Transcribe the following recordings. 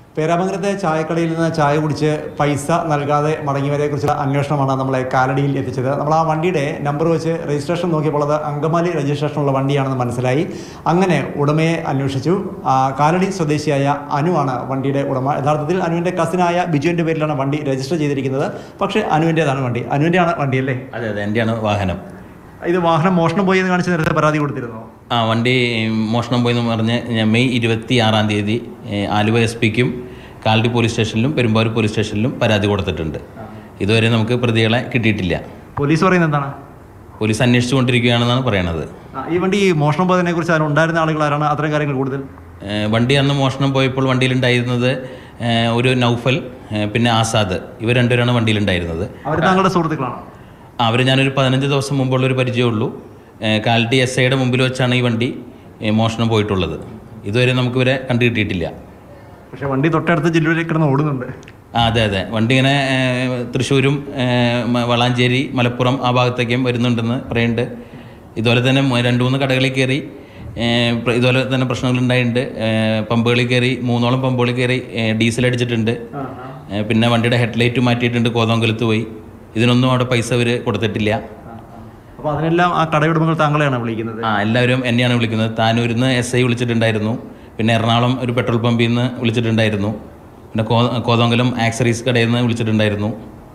പേരാമംഗലത്തെ ചായക്കടയിൽ നിന്ന് ചായ കുടിച്ച് പൈസ നൽകാതെ മടങ്ങിയവരെ കുറിച്ചുള്ള അന്വേഷണമാണ് നമ്മളെ കാലടിയിൽ എത്തിച്ചത് നമ്മൾ ആ വണ്ടിയുടെ നമ്പർ വെച്ച് രജിസ്ട്രേഷൻ നോക്കിയപ്പോൾ അത് അങ്കമാലി രജിസ്ട്രേഷനുള്ള വണ്ടിയാണെന്ന് മനസ്സിലായി അങ്ങനെ ഉടമയെ അന്വേഷിച്ചു ആ, കാലടി സ്വദേശിയായ അനുവാണ് വണ്ടിയുടെ ഉടമ യഥാർത്ഥത്തിൽ അനുവിൻ്റെ കസിനായ ബിജുവിൻ്റെ പേരിലാണ് വണ്ടി രജിസ്റ്റർ ചെയ്തിരിക്കുന്നത് പക്ഷേ അനുവിൻ്റേതാണ് വണ്ടി അനുവിൻ്റെയാണ് വണ്ടി അല്ലേ അതെ അതെ എൻ്റെയാണ് വാഹനം ഇത് വാഹനം മോഷണം പോയി എന്ന് കാണിച്ച് നേരത്തെ പരാതി കൊടുത്തിരുന്നു ആ വണ്ടി മോഷണം പോയെന്ന് പറഞ്ഞ് ഞാൻ മെയ് ഇരുപത്തി ആറാം തീയതി ഏഹ്, ആലുവ എസ് പിക്കും കാലടി പോലീസ് സ്റ്റേഷനിലും പെരുമ്പാവൂർ പോലീസ് സ്റ്റേഷനിലും പരാതി കൊടുത്തിട്ടുണ്ട് ഇതുവരെ നമുക്ക് പ്രതികളെ കിട്ടിയിട്ടില്ല പോലീസ് പറയുന്നത് എന്താണ് പോലീസ് അന്വേഷിച്ചുകൊണ്ടിരിക്കുകയാണെന്നാണ് പറയണത് ആ, ഈ വണ്ടി മോഷണം പോയതിനെ കുറിച്ച് അതിന് ഉണ്ടായിരുന്ന ആളുകൾ ആരാണ് അത്തരം കാര്യങ്ങൾ കൂടുതൽ ഏഹ്, വണ്ടി അന്ന് മോഷണം പോയപ്പോൾ വണ്ടിയിലുണ്ടായിരുന്നത് ഏഹ്, ഒരു നൗഫൽ ഏഹ്, പിന്നെ ആസാദ് ഇവർ രണ്ടുപേരാണ് വണ്ടിയിലുണ്ടായിരുന്നത് അവർ താങ്കളുടെ സുഹൃത്തുക്കളാണ് അവർ ഞാനൊരു പതിനഞ്ച് ദിവസം മുമ്പുള്ളൊരു പരിചയമുള്ളൂ ഏഹ്, കാലടി എസ് ഐയുടെ മുമ്പിൽ വെച്ചാണ് ഈ വണ്ടി ഏഹ്, മോഷണം പോയിട്ടുള്ളത് ഇതുവരെ നമുക്ക് ഇവരെ കണ്ടുകിട്ടിയിട്ടില്ല പക്ഷെ വണ്ടി തൊട്ടടുത്ത ജില്ലയിലേക്ക് കിടന്ന് ഓടുന്നുണ്ട് ആ അതെ അതെ വണ്ടി ഇങ്ങനെ ഏഹ്, തൃശ്ശൂരും ഏഹ്, മ- വളാഞ്ചേരി മലപ്പുറം ആ ഭാഗത്തേക്കും വരുന്നുണ്ടെന്ന് പറയുന്നുണ്ട് ഇതുപോലെ തന്നെ മ- രണ്ട് മൂന്ന് കടകളിൽ കയറി ഏഹ്, പ്ര- ഇതുപോലെ തന്നെ പ്രശ്നങ്ങൾ ഉണ്ടായിട്ടുണ്ട് ഏഹ്, പമ്പുകളിൽ കയറി മൂന്നോളം പമ്പുകളിൽ കയറി ഏഹ്, ഡീസൽ അടിച്ചിട്ടുണ്ട് ഏഹ്, പിന്നെ വണ്ടിയുടെ ഹെഡ്ലൈറ്റ് മാറ്റിയിട്ടുണ്ട് കോതോങ്കലത്ത് പോയി ഇതിനൊന്നും അവിടെ പൈസ അവർ കൊടുത്തിട്ടില്ല അപ്പോൾ അതിനെല്ലാം ആ കടയുടമകൾ താങ്കളെയാണ് വിളിക്കുന്നത് ആ എല്ലാവരും എന്നെയാണ് വിളിക്കുന്നത് താനൂരിൽ നിന്ന് എസ് ഐ വിളിച്ചിട്ടുണ്ടായിരുന്നു പിന്നെ എറണാകുളം ഒരു പെട്രോൾ പമ്പിൽ നിന്ന് വിളിച്ചിട്ടുണ്ടായിരുന്നു പിന്നെ കോ കോതമംഗലം ആക്സറീസ് കടയിൽ നിന്ന് വിളിച്ചിട്ടുണ്ടായിരുന്നു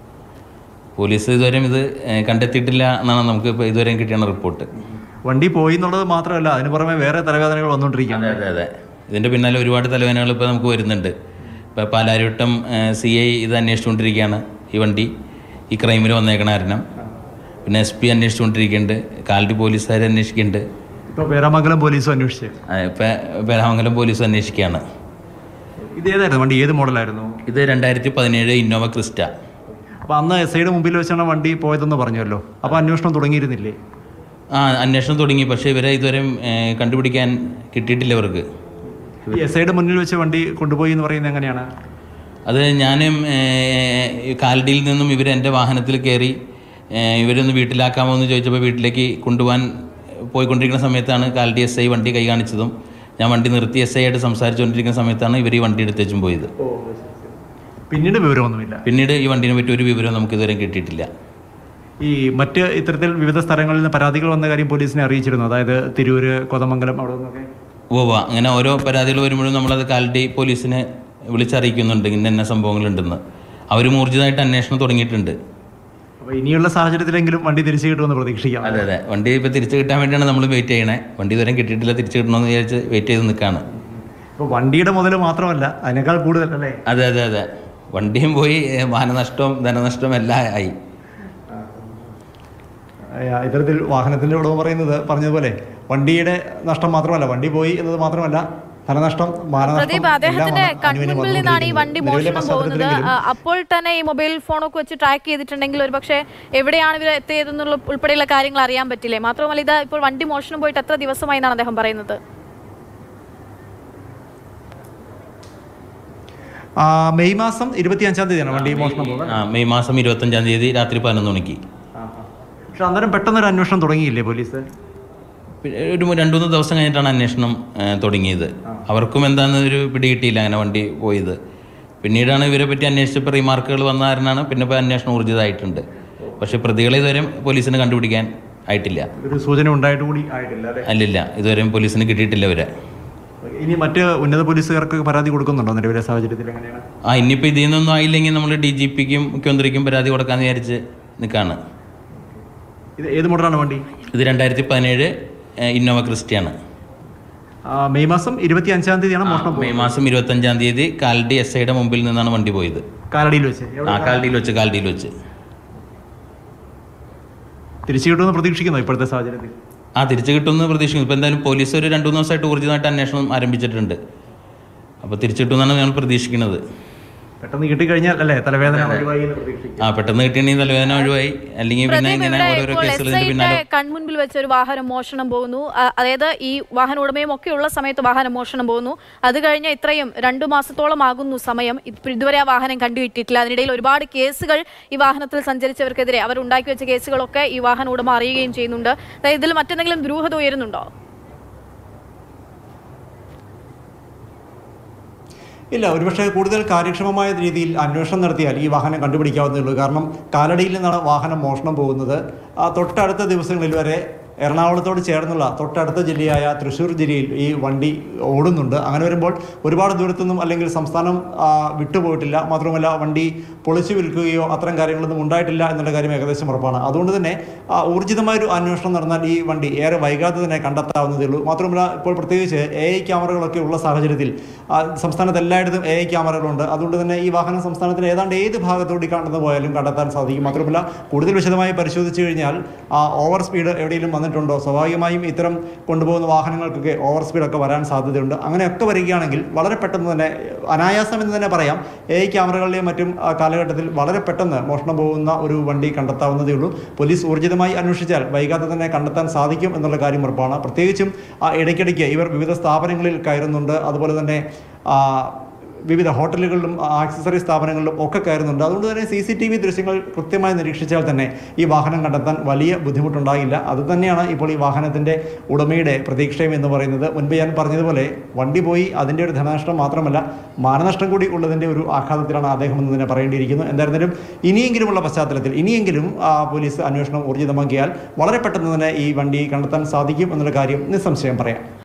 പോലീസ് ഇതുവരെയും ഇത് ഏഹ്, കണ്ടെത്തിയിട്ടില്ല എന്നാണ് നമുക്ക് ഇപ്പോൾ ഇതുവരെയും കിട്ടിയാണ് റിപ്പോർട്ട് വണ്ടി പോയി എന്നുള്ളത് മാത്രമല്ല അതിന് പുറമെ വേറെ തലവേദനകൾ വന്നുകൊണ്ടിരിക്കുകയാണ് അതെ അതെ അതെ ഇതിൻ്റെ പിന്നാലെ ഒരുപാട് തലവേദനകൾ ഇപ്പോൾ നമുക്ക് വരുന്നുണ്ട് ഇപ്പോൾ പാലാരിവട്ടം സി ഐ ഇത് അന്വേഷിച്ചുകൊണ്ടിരിക്കുകയാണ് ഈ വണ്ടി ഈ ക്രൈമിൽ വന്നേക്കണ കാരണം പിന്നെ എസ് പി അന്വേഷിച്ചുകൊണ്ടിരിക്കുന്നുണ്ട് കാലടി പോലീസുകാർ അന്വേഷിക്കുന്നുണ്ട് ഇപ്പോൾ പേരാമംഗലം പോലീസും അന്വേഷിച്ച് ഇപ്പം പേരാമംഗലം പോലീസ് അന്വേഷിക്കുകയാണ് ഇത് ഏതായിരുന്നു വണ്ടി ഏത് മോഡലായിരുന്നു ഇത് രണ്ടായിരത്തി പതിനേഴ് ഇന്നോവ ക്രിസ്റ്റ അപ്പോൾ അന്ന് എസ് ഐയുടെ മുമ്പിൽ വെച്ചാണ് വണ്ടി പോയതെന്ന് പറഞ്ഞല്ലോ അപ്പോൾ അന്വേഷണം തുടങ്ങിയിരുന്നില്ലേ ആ അന്വേഷണം തുടങ്ങി പക്ഷേ ഇവരെ ഇതുവരെ ഏഹ്, കണ്ടുപിടിക്കാൻ കിട്ടിയിട്ടില്ല ഇവർക്ക് ഈ എസ് ഐയുടെ മുന്നിൽ വെച്ച് വണ്ടി കൊണ്ടുപോയി എന്ന് പറയുന്നത് എങ്ങനെയാണ് അത് ഞാനും ഏഹ്, ഈ കാലടിയിൽ നിന്നും ഇവർ എൻ്റെ വാഹനത്തിൽ കയറി ഏഹ്, ഇവരൊന്ന് വീട്ടിലാക്കാമോ എന്ന് ചോദിച്ചപ്പോൾ വീട്ടിലേക്ക് കൊണ്ടുപോകാൻ പോയിക്കൊണ്ടിരിക്കുന്ന സമയത്താണ് കാലടി എസ് ഐ വണ്ടി കൈ കാണിച്ചതും ഞാൻ വണ്ടി നിർത്തി എസ് ഐ ആയിട്ട് സംസാരിച്ചുകൊണ്ടിരിക്കുന്ന സമയത്താണ് ഇവർ ഈ വണ്ടി എടുത്തേച്ചും പോയത് പിന്നീട് വിവരമൊന്നുമില്ല പിന്നീട് ഈ വണ്ടിനെ പറ്റി ഒരു വിവരവും നമുക്ക് ഇതുവരെ കിട്ടിയിട്ടില്ല ഈ മറ്റ് ഇത്തരത്തിൽ വിവിധ സ്ഥലങ്ങളിൽ നിന്ന് പരാതികൾ വന്ന കാര്യം പോലീസിനെ അറിയിച്ചിരുന്നു അതായത് തിരൂര് കോതമംഗലം അവിടെ നിന്നൊക്കെ ഉവ്വ അങ്ങനെ ഓരോ പരാതികൾ വരുമ്പോഴും നമ്മളത് കാലടി പോലീസിനെ വിളിച്ചറിയിക്കുന്നുണ്ട് ഇന്ന ഇന്ന സംഭവങ്ങളുണ്ടെന്ന് അവർ ഊർജിതമായിട്ട് അന്വേഷണം തുടങ്ങിയിട്ടുണ്ട് അപ്പോൾ ഇനിയുള്ള സാഹചര്യത്തിലെങ്കിലും വണ്ടി തിരിച്ചു കിട്ടുമെന്ന് പ്രതീക്ഷിക്കാം അതെ അതെ വണ്ടി ഇപ്പോൾ തിരിച്ചു കിട്ടാൻ വേണ്ടിയാണ് നമ്മൾ വെയിറ്റ് ചെയ്യണേ വണ്ടി ഇതുവരെ കിട്ടിയിട്ടില്ല തിരിച്ചു കിട്ടണമെന്ന് വിചാരിച്ച് വെയിറ്റ് ചെയ്ത് നിൽക്കുകയാണ് ഇപ്പോൾ വണ്ടിയുടെ മുതൽ മാത്രമല്ല അതിനേക്കാൾ കൂടുതൽ അല്ലേ അതെ അതെ അതെ വണ്ടിയും പോയി ഏഹ്, മാനനഷ്ടവും ധനനഷ്ടവും എല്ലാം ആയി ആ, ഇത്തരത്തിൽ വാഹനത്തിന്റെ ഉടമ പറയുന്നത് പറഞ്ഞതുപോലെ വണ്ടിയുടെ നഷ്ടം മാത്രമല്ല വണ്ടി പോയി എന്നത് മാത്രമല്ല ധനനഷ്ടം മാനനഷ്ടം പ്രദീപ് അദ്ദേഹത്തിന്റെ എല്ലാമാണ് അനുവിന് കൺമുൻപിൽ നിന്നാണ് ഈ വണ്ടി വന്നുകൊണ്ടിരിക്കുന്നത്. നിലവിലെ മോഷണം പോകുന്നത് പശ്ചാത്തലത്തിലെങ്കിലും ആ, അപ്പോൾ തന്നെ ഈ മൊബൈൽ ഫോണൊക്കെ വെച്ച് ട്രാക്ക് ചെയ്തിട്ടുണ്ടെങ്കിൽ ഒരു പക്ഷേ എവിടെയാണ് ഇവർ എത്തിയതെന്നുള്ള ഉൾപ്പെടെയുള്ള കാര്യങ്ങൾ അറിയാൻ പറ്റില്ലേ മാത്രമല്ല ഇത് ഇപ്പോൾ വണ്ടി മോഷണം പോയിട്ട് എത്ര ദിവസമായി എന്നാണ് അദ്ദേഹം പറയുന്നത് ആ, മെയ് മാസം ഇരുപത്തി അഞ്ചാം തീയതിയാണ് വണ്ടി മോഷണം പോകുന്നത് ആ മെയ് മാസം ഇരുപത്തഞ്ചാം തീയതി രാത്രി പതിനൊന്ന് മണിക്ക് പക്ഷെ അന്നേരം പെട്ടെന്നൊരു അന്വേഷണം തുടങ്ങിയില്ലേ പോലീസ് പിന്നെ ഒരു രണ്ടു മൂന്ന് ദിവസം കഴിഞ്ഞിട്ടാണ് അന്വേഷണം ഏഹ്, തുടങ്ങിയത് അവർക്കും എന്താണെന്ന് ഒരു പിടി കിട്ടിയില്ല അങ്ങനെ വണ്ടി പോയത് പിന്നീടാണ് ഇവരെ പറ്റി അന്വേഷിച്ചപ്പോൾ റിമാർക്കുകൾ വന്ന കാരണമാണ് പിന്നെ ഇപ്പോൾ അന്വേഷണം ഊർജിതമായിട്ടുണ്ട് പക്ഷേ പ്രതികളെ ഇതുവരെ പോലീസിന് കണ്ടുപിടിക്കാൻ ആയിട്ടില്ല ഒരു സൂചന ഉണ്ടായിട്ട് കൂടി ആയിട്ടില്ല അല്ലേ അല്ലില്ല ഇതുവരെയും പോലീസിന് കിട്ടിയിട്ടില്ല ഇവരെ ഇനി മറ്റ് ഉന്നത പോലീസുകാർക്ക് പരാതി കൊടുക്കുന്നുണ്ടോ നിലവിലെ സാഹചര്യത്തിൽ എങ്ങനെയാണ് ആ ഇനിയിപ്പോൾ ഇതിൽ നിന്നൊന്നും ആയില്ലെങ്കിൽ നമ്മൾ ഡി ജി പിക്കും മുഖ്യമന്ത്രിക്കും പരാതി കൊടുക്കാമെന്ന് വിചാരിച്ച് നിൽക്കുകയാണ് ഇത് ഏത് മോഡലാണ് വണ്ടി ഇത് രണ്ടായിരത്തി പതിനേഴ് ഇന്നോവ ക്രിസ്റ്റിയാണ് ആ, മെയ് മാസം ഇരുപത്തി അഞ്ചാം തീയതിയാണ് മോഷണം പോയത് മെയ് മാസം ഇരുപത്തഞ്ചാം തീയതി കാലടി എസ് ഐയുടെ മുമ്പിൽ നിന്നാണ് വണ്ടി പോയത് കാലടിയിൽ വെച്ച് ആ കാലടിയിൽ വെച്ച് കാലടിയിൽ വെച്ച് തിരിച്ചു കിട്ടുമെന്ന് പ്രതീക്ഷിക്കുന്നു ഇപ്പോഴത്തെ സാഹചര്യത്തിൽ ആ തിരിച്ചു കിട്ടുമെന്ന് പ്രതീക്ഷിക്കുന്നു ഇപ്പോൾ എന്തായാലും പോലീസ് ഒരു രണ്ട് മൂന്ന് ദിവസമായിട്ട് ഊർജിതമായിട്ട് അന്വേഷണം ആരംഭിച്ചിട്ടുണ്ട് അപ്പോൾ തിരിച്ചു കിട്ടുമെന്നാണ് ഞങ്ങൾ പ്രതീക്ഷിക്കുന്നത് പെട്ടെന്ന് കിട്ടിക്കഴിഞ്ഞാൽ അല്ലേ തലവേദന ഒഴിവായി എന്ന് പ്രതീക്ഷിക്കും ആ പെട്ടെന്ന് കിട്ടിയിട്ടുണ്ടെങ്കിൽ തലവേദന ഒഴിവായി അല്ലെങ്കിൽ പിന്നെ പ്രദീപ് ഇങ്ങനെ ഇവിടെ ഓരോരോ ഇപ്പോൾ കേസുകൾ എസ് ഇതിന്റെ ഐയുടെ പിന്നാലെ കൺമുൻപിൽ വെച്ച് ഒരു വാഹനം മോഷണം പോകുന്നു ആ, അതായത് ഈ വാഹന ഉടമയും ഒക്കെ ഉള്ള സമയത്ത് വാഹനം മോഷണം പോകുന്നു അത് കഴിഞ്ഞ് ഇത്രയും രണ്ടു മാസത്തോളം ആകുന്നു സമയം ഇത് ഇതുവരെ ആ വാഹനം കണ്ടുകിട്ടിയിട്ടില്ല അതിനിടയിൽ ഒരുപാട് കേസുകൾ ഈ വാഹനത്തിൽ സഞ്ചരിച്ചവർക്കെതിരെ അവർ ഉണ്ടാക്കി വെച്ച കേസുകളൊക്കെ ഈ വാഹന ഉടമ അറിയുകയും ചെയ്യുന്നുണ്ട് അതായത് ഇതിൽ മറ്റെന്തെങ്കിലും ദുരൂഹത ഉയരുന്നുണ്ടോ ഇല്ല ഒരുപക്ഷെ കൂടുതൽ കാര്യക്ഷമമായ രീതിയിൽ അന്വേഷണം നടത്തിയാൽ ഈ വാഹനം കണ്ടുപിടിക്കാവുന്നതേ ഉള്ളൂ കാരണം കാലടിയിൽ നിന്നാണ് വാഹനം മോഷണം പോകുന്നത് ആ തൊട്ടടുത്ത ദിവസങ്ങളിൽ വരെ എറണാകുളത്തോട് ചേർന്നുള്ള തൊട്ടടുത്ത ജില്ലയായ തൃശ്ശൂർ ജില്ലയിൽ ഈ വണ്ടി ഓടുന്നുണ്ട് അങ്ങനെ വരുമ്പോൾ ഒരുപാട് ദൂരത്തൊന്നും അല്ലെങ്കിൽ സംസ്ഥാനം ആ, വിട്ടുപോയിട്ടില്ല മാത്രമല്ല വണ്ടി പൊളിച്ചു വിൽക്കുകയോ അത്തരം കാര്യങ്ങളൊന്നും ഉണ്ടായിട്ടില്ല എന്നുള്ള കാര്യം ഏകദേശം ഉറപ്പാണ് അതുകൊണ്ട് തന്നെ ആ, ഊർജിതമായൊരു അന്വേഷണം നടന്നാൽ ഈ വണ്ടി ഏറെ വൈകാതെ തന്നെ കണ്ടെത്താവുന്നതേ ഉള്ളൂ മാത്രമല്ല ഇപ്പോൾ പ്രത്യേകിച്ച് എ ഐ ക്യാമറകളൊക്കെ ഉള്ള സാഹചര്യത്തിൽ ആ, സംസ്ഥാനത്ത് എല്ലായിടത്തും എ ഐ ക്യാമറകളുണ്ട് അതുകൊണ്ട് തന്നെ ഈ വാഹനം സംസ്ഥാനത്തിന് ഏതാണ്ട് ഏത് ഭാഗത്തോടി കടന്നു പോയാലും കണ്ടെത്താൻ സാധിക്കും മാത്രമല്ല കൂടുതൽ വിശദമായി പരിശോധിച്ചു കഴിഞ്ഞാൽ ആ ഓവർ സ്പീഡ് എവിടെയെങ്കിലും വന്നിട്ടുണ്ടോ സ്വാഭാവികമായും ഇത്തരം കൊണ്ടുപോകുന്ന വാഹനങ്ങൾക്കൊക്കെ ഓവർ സ്പീഡൊക്കെ വരാൻ സാധ്യതയുണ്ട് അങ്ങനെയൊക്കെ വരികയാണെങ്കിൽ വളരെ പെട്ടെന്ന് തന്നെ അനായാസം എന്ന് തന്നെ പറയാം എ ഐ ക്യാമറകളിലെയും മറ്റും ആ, കാലഘട്ടത്തിൽ വളരെ പെട്ടെന്ന് മോഷണം പോകുന്ന ഒരു വണ്ടി കണ്ടെത്താവുന്നതേ ഉള്ളൂ പോലീസ് ഊർജിതമായി അന്വേഷിച്ചാൽ വൈകാതെ തന്നെ കണ്ടെത്താൻ സാധിക്കും എന്നുള്ള കാര്യം ഉറപ്പാണ് പ്രത്യേകിച്ചും ആ, ഇടയ്ക്കിടയ്ക്ക് ഇവർ വിവിധ സ്ഥാപനങ്ങളിൽ കയറുന്നുണ്ട് അതുപോലെ തന്നെ ആ, വിവിധ ഹോട്ടലുകളിലും ആക്സസറി സ്ഥാപനങ്ങളിലും ഒക്കെ കയറുന്നുണ്ട് അതുകൊണ്ട് തന്നെ സി സി ടി വി ദൃശ്യങ്ങൾ കൃത്യമായി നിരീക്ഷിച്ചാൽ തന്നെ ഈ വാഹനം കണ്ടെത്താൻ വലിയ ബുദ്ധിമുട്ടുണ്ടാകില്ല അത് തന്നെയാണ് ഇപ്പോൾ ഈ വാഹനത്തിൻ്റെ ഉടമയുടെ പ്രതീക്ഷയും എന്ന് പറയുന്നത് മുൻപ് ഞാൻ പറഞ്ഞതുപോലെ വണ്ടി പോയി അതിൻ്റെ ഒരു ധനനഷ്ടം മാത്രമല്ല മാനനഷ്ടം കൂടി ഉള്ളതിൻ്റെ ഒരു ആഘാതത്തിലാണ് അദ്ദേഹം എന്ന് തന്നെ പറയേണ്ടിയിരിക്കുന്നു എന്തായിരുന്നാലും ഇനിയെങ്കിലുമുള്ള പശ്ചാത്തലത്തിൽ ഇനിയെങ്കിലും ആ, പോലീസ് അന്വേഷണം ഊർജിതമാക്കിയാൽ വളരെ പെട്ടെന്ന് തന്നെ ഈ വണ്ടി കണ്ടെത്താൻ സാധിക്കും എന്നുള്ള കാര്യം നിസ്സംശയം പറയാം